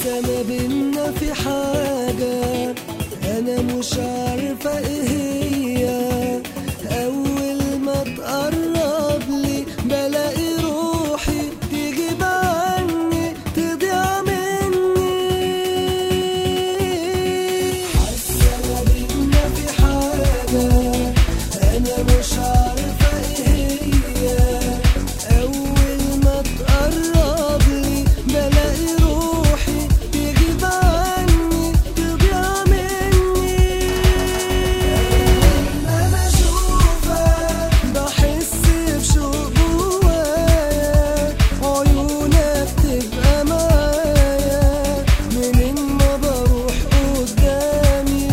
حاسة ما بينا في حاجة أنا مش عارفة إيه هي أول ما تقرب لي بلاقي روحي تجيب عني تضيع مني حاسة ما بينا في حاجة أنا مش عارفة إيه هي أول ما تقرب لي بلاقي روحي تجيب عني تضيع مني لما بشوفك بحس بشوق جوايا عيونك تبقى معايا منين ما بروح قدامي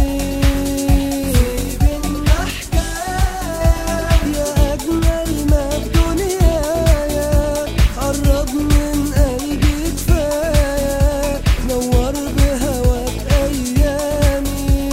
بينا حكاية يا أجمل ما في دنيايا قرب من قلبي كفاية نور بهواك أيامي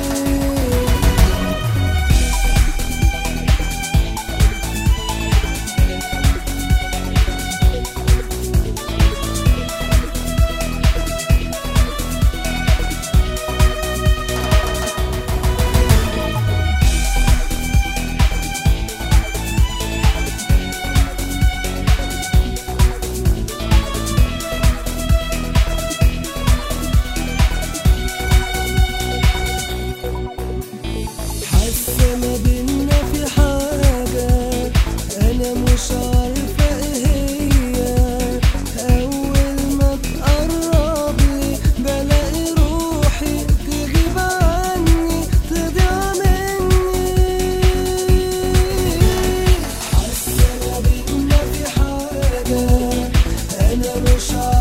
حاسة ما بينا في حاجة أنا مش عارفة إيه هي أول ما تقرب لي بلاقي روحي تغيب عني تضيع مني حاسة ما بينا في حاجة أنا مش عارفة